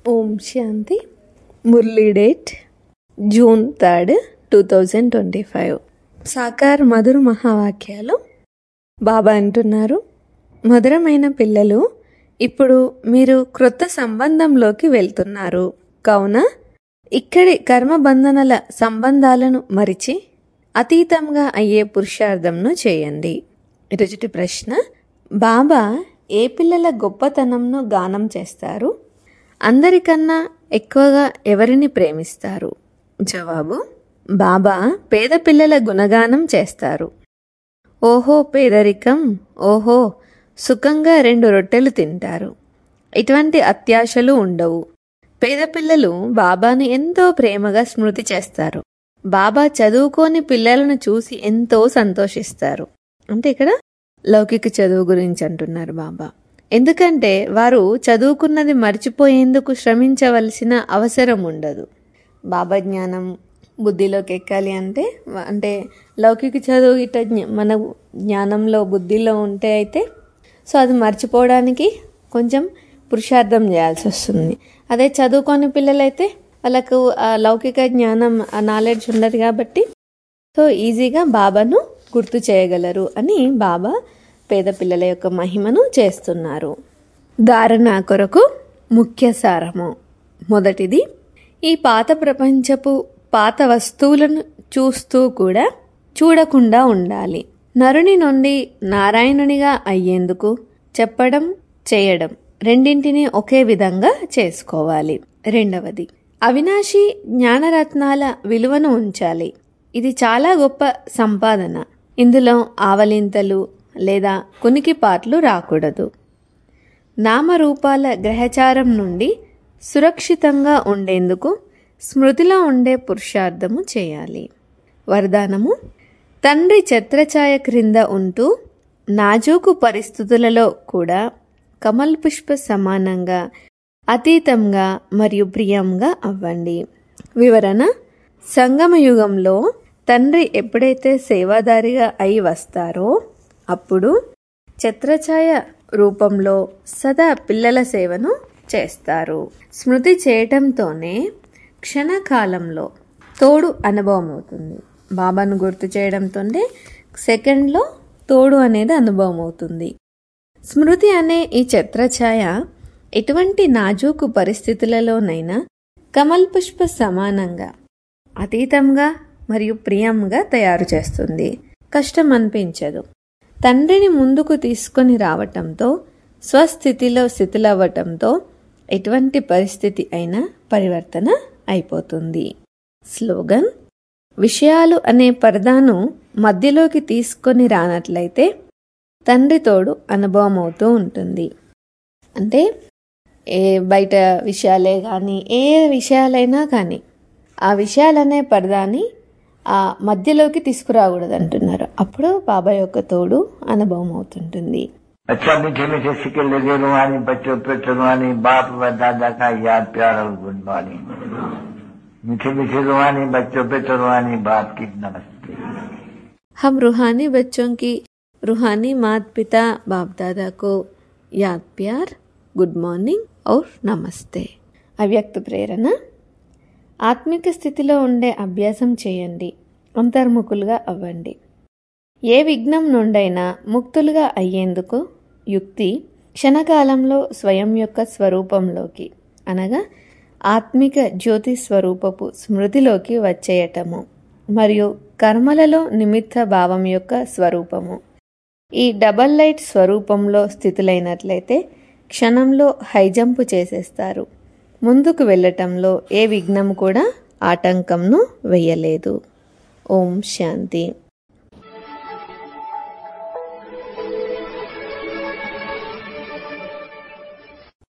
ఓం శాంతి Murli date June third two thousand twenty five సాకార్ మధుర మహావాక్యాలు బాబా అంటున్నారు మధురమైన పిల్లలు ఇప్పుడు మీరు క్రొత్త సంబంధంలోకి వెళ్తున్నారు కావున ఇక్కడి కర్మబంధనల సంబంధాలను మరిచి అతీతంగా అయ్యే పురుషార్థంను చేయండి ఈరోజుటి ప్రశ్న బాబా ఏ పిల్లల గొప్పతనంను గానం చేస్తారు అందరికన్నా ఎక్కువగా ఎవరిని ప్రేమిస్తారు జవాబు బాబా పేద పిల్లల గుణగానం చేస్తారు ఓహో పేదరికం ఓహో సుఖంగా రెండు రొట్టెలు తింటారు ఇటువంటి అత్యాశలు ఉండవు పేద పిల్లలు బాబాను ఎంతో ప్రేమగా స్మృతి చేస్తారు బాబా చదువుకోని పిల్లలను చూసి ఎంతో సంతోషిస్తారు అంటే ఇక్కడ లౌకిక చదువు గురించి అంటున్నారు బాబా ఎందుకంటే వారు చదువుకున్నది మర్చిపోయేందుకు శ్రమించవలసిన అవసరం ఉండదు బాబా జ్ఞానం బుద్ధిలోకి ఎక్కాలి అంటే అంటే లౌకిక చదువు ఇట మన జ్ఞానంలో బుద్ధిలో ఉంటే అయితే సో అది మర్చిపోవడానికి కొంచెం పురుషార్థం చేయాల్సి వస్తుంది అదే చదువుకోని పిల్లలైతే వాళ్ళకు ఆ లౌకిక జ్ఞానం ఆ నాలెడ్జ్ ఉండదు కాబట్టి సో ఈజీగా బాబాను గుర్తు చేయగలరు అని బాబా పేద పిల్లల యొక్క మహిమను చేస్తున్నారు ధారణ కొరకు ముఖ్య సారము మొదటిది ఈ పాత ప్రపంచపు పాత వస్తువులను చూస్తూ కూడా చూడకుండా ఉండాలి నరుని నుండి నారాయణునిగా అయ్యేందుకు చెప్పడం చేయడం రెండింటినీ ఒకే విధంగా చేసుకోవాలి రెండవది అవినాశి జ్ఞానరత్నాల విలువను ఉంచాలి ఇది చాలా గొప్ప సంపాదన ఇందులో ఆవలింతలు లేదా కునికిపాట్లు రాకూడదు నామరూపాల గ్రహచారం నుండి సురక్షితంగా ఉండేందుకు స్మృతిలో ఉండే పురుషార్థము చేయాలి వరదానము తండ్రి ఛత్రఛాయ క్రింద ఉంటూ నాజూకు పరిస్థితులలో కూడా కమల్ పుష్ప సమానంగా అతీతంగా మరియు ప్రియంగా అవ్వండి వివరణ సంగమయుగంలో తండ్రి ఎప్పుడైతే సేవాదారిగా అయి వస్తారో అప్పుడు ఛత్రఛాయ రూపంలో సదా పిల్లల సేవను చేస్తారు స్మృతి చేయటంతోనే క్షణకాలంలో తోడు అనుభవం అవుతుంది బాబాను గుర్తు చేయడంతోనే సెకండ్లో తోడు అనేది అనుభవం అవుతుంది స్మృతి అనే ఈ ఛత్రఛాయ ఎటువంటి నాజూకు పరిస్థితులలోనైనా కమల్ పుష్ప సమానంగా అతీతంగా మరియు ప్రియంగా తయారు చేస్తుంది కష్టం అనిపించదు తండ్రిని ముందుకు తీసుకొని రావటంతో స్వస్థితిలో స్థితిలవ్వటంతో ఎటువంటి పరిస్థితి అయినా పరివర్తన అయిపోతుంది స్లోగన్ విషయాలు అనే పరదాను మధ్యలోకి తీసుకొని రానట్లయితే తండ్రి తోడు అనుభవం అవుతూ ఉంటుంది అంటే ఏ బయట విషయాలే కానీ ఏ విషయాలైనా కానీ ఆ విషయాలనే పరదాని ఆ మధ్యలోకి తీసుకురాకూడదు అంటున్నారు అప్పుడు బాబా యొక్క తోడు అనుభవం అవుతుంటుంది अच्छा मीठे मीठे सिक्के लगे रुहानी बच्चों पे रुहानी बाप व दादा का याद प्यार और गुड मॉर्निंग मीठे मीठे रुहानी बच्चों पे रुहानी बाप की नमस्ते हम रूहानी बच्चों की रूहानी माता पिता बाप दादा को याद प्यार గుడ్ మార్నింగ్ ఔర్ నమస్తే అవ్యక్త ప్రేరణ ఆత్మిక స్థితిలో ఉండే అభ్యాసం చేయండి అంతర్ముఖులుగా అవ్వండి ఏ విఘ్నం నుండైనా ముక్తులుగా అయ్యేందుకు యుక్తి క్షణకాలంలో స్వయం యొక్క స్వరూపంలోకి అనగా ఆత్మిక జ్యోతి స్వరూపపు స్మృతిలోకి వచ్చేయటము మరియు కర్మలలో నిమిత్త భావం యొక్క స్వరూపము ఈ డబల్ లైట్ స్వరూపంలో స్థితులైనట్లయితే క్షణంలో హైజంపు చేసేస్తారు ముందుకు వెళ్ళటంలో ఏ విఘ్నం కూడా ఆటంకంను వెయ్యలేదు ఓం శాంతి